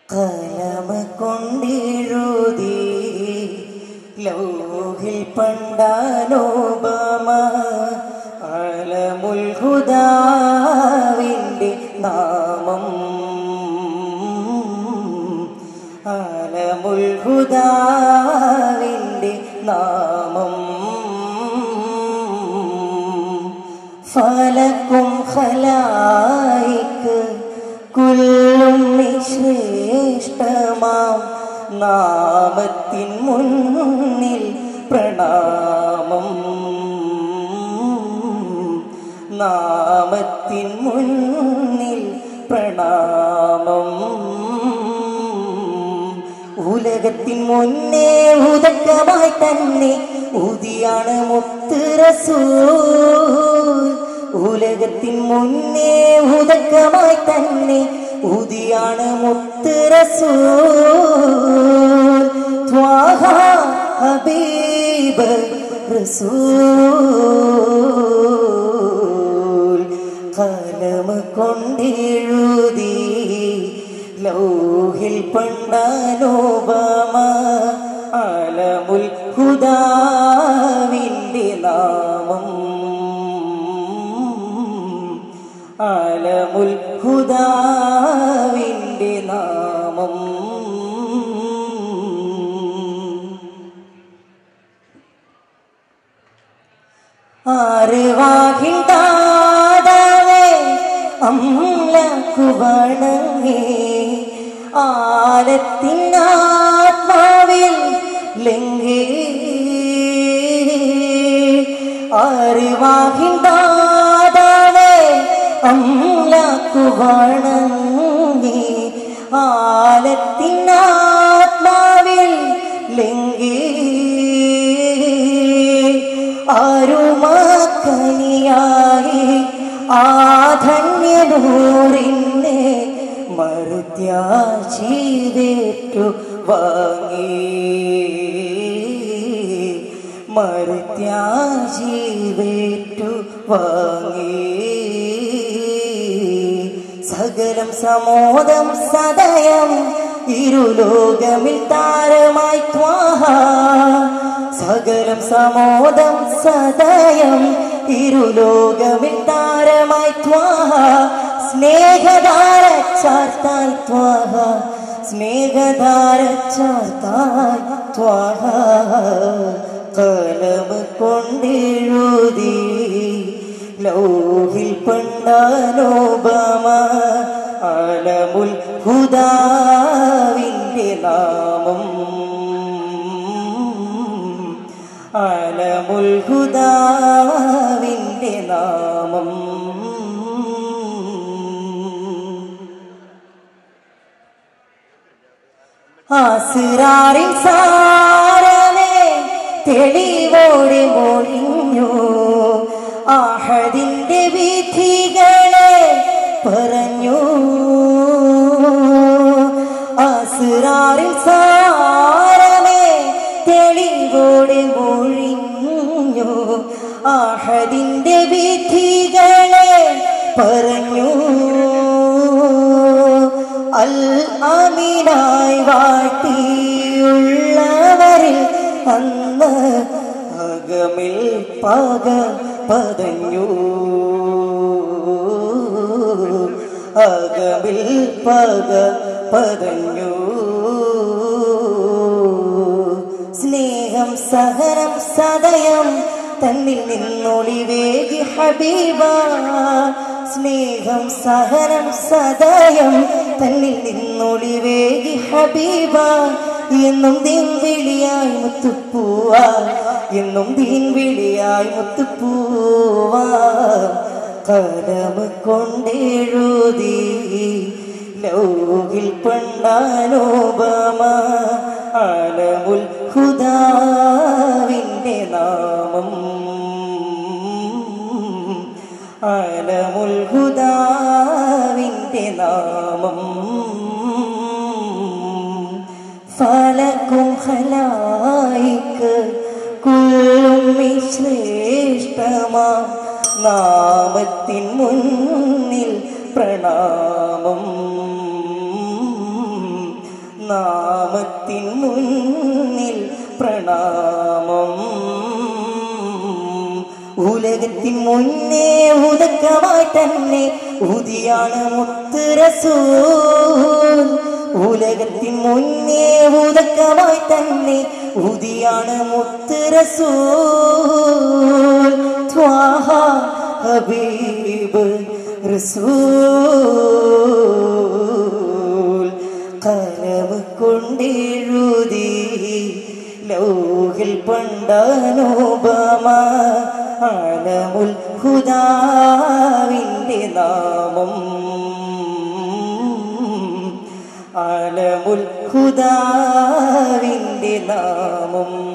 കലമ കൊണ്ടെഴുതി ലൗഹിൽ പണ്ടാനോപമ അലമുൽ ഹുദാവിൻ്റെ നാമം അലമുൽ ഹുദാവിൻ്റെ നാമം ഫലക്കും ഖലായിക്ക് കുല്ലും ശ്രേഷ്ഠമാം നാമത്തിൻ മുന്നിൽ പ്രണാമം നാമത്തിൻ മുന്നിൽ പ്രണാമം ഉലകത്തിൻ മുന്നേ ഉദക്കമായി തന്നെ ഉദിയാണ് മുത്ത് റസൂൽ ഉലകത്തിൻ മുന്നേ ഉദക്കമായി തന്നെ ഉദിയാണ് മുത്ത് റസൂൽ ത്വാഹ ഹബീബ് റസൂൽ കലമ കൊണ്ടെഴുതി ലൗഹിൽ പണ്ടാനോപമ അലമുൽ ഹുദാവിൻ്റെ നാമം അലമുൽ ഹുദാവിൻ്റെ നാമം ആറുവാഹിൻ താതാവേ അമ്ലക്കു വണങ്ങി ആലത്തിനാത്മാവിൽ ലെങ്കി ആറുവാഹിൻ താതാവേ അമ്ലക്കു വണങ്ങി ആലത്തിനാത്മാവിൽ ലെങ്കി ആരുമാക്കനിയായി ആധന്യനൂറിനെ മറുത്യാശീവേറ്റു വാങ്ങി മറുത്യാശീവേറ്റു വാങ്ങി സകലം സമോദം സദയം ഇരുലോകമിൽ താരമായി ത്വാഹ സകലം സമോദം സദയം ഇരുലോകമിൽ താരമായി ത്വാഹ സ്നേഹധാര ചാർത്തായി ത്വാഹ സ്നേഹധാര ചാർത്തായി ത്വാഹ കലമ കൊണ്ടെഴുതി ലൗഹിൽ പണ്ടാനോപമ അലമുൽ ഹുദാവിൻ്റെ നാമം അലമുൽ ഹുദാവിൻ്റെ നാമം ആസിറാറിൻ സാരമേ തെളിവോടെ മൊഴിഞ്ഞു ആഹദിന്റെ വിധികളെ പറഞ്ഞു ആസിറാറിൻ സാരമേ തെളിവോടെ മൊഴിഞ്ഞു ആഹദിന്റെ വിധികളെ പറഞ്ഞു അൽ അമീനായി വാട്ടിയുള്ളവരിൽ അന്ന് അകമിൽ പക പതഞ്ഞു അകമിൽ പക പതഞ്ഞു സ്നേഹം സഹനം സദയം തന്നിൽ നിന്നൊളിവേകി ഹബീബ സ്നേഹം സഹനം സദയം തന്നിൽ നിന്നൊളിവേകി ഹബീബ എന്നും ദീൻ വിളിയായി മുത്തുപ്പൂവ എന്നും ദീൻ വിളിയായി മുത്തുപ്പൂവ കലമ കൊണ്ടെഴുതി ലൗകിൽ പണ്ടാനോപമ അലമുൽ ഹുദാവിൻ്റെ നാമം അലമുൽ ഹുദാവിൻ്റെ നാമം ഫലക്കും ഹലായിക്ക് കുല്ലും ശ്രേഷ്ഠമാ നാമത്തിൻ മുന്നിൽ പ്രണാമം നാമത്തിൻ മുന്നിൽ പ്രണാമം ഉലകത്തിൻ മുന്നേ ഉദക്കമായി തന്നെ ഉദിയാണ് മുത്ത് റസൂൽ ഉലകത്തിൻ മുന്നേ ഉദക്കമായി തന്നെ ഉദിയാണ് മുത്ത് റസൂൽ ത്വാഹ ഹബീബ് റസൂൽ കനവ് കൊണ്ടെഴുതി ലൗഹിൽ പണ്ടാനുപമ ആലമുൽ ഹുദാവിൻ്റെ നാമം ആലമുൽ ഹുദാവിൻ്റെ നാമം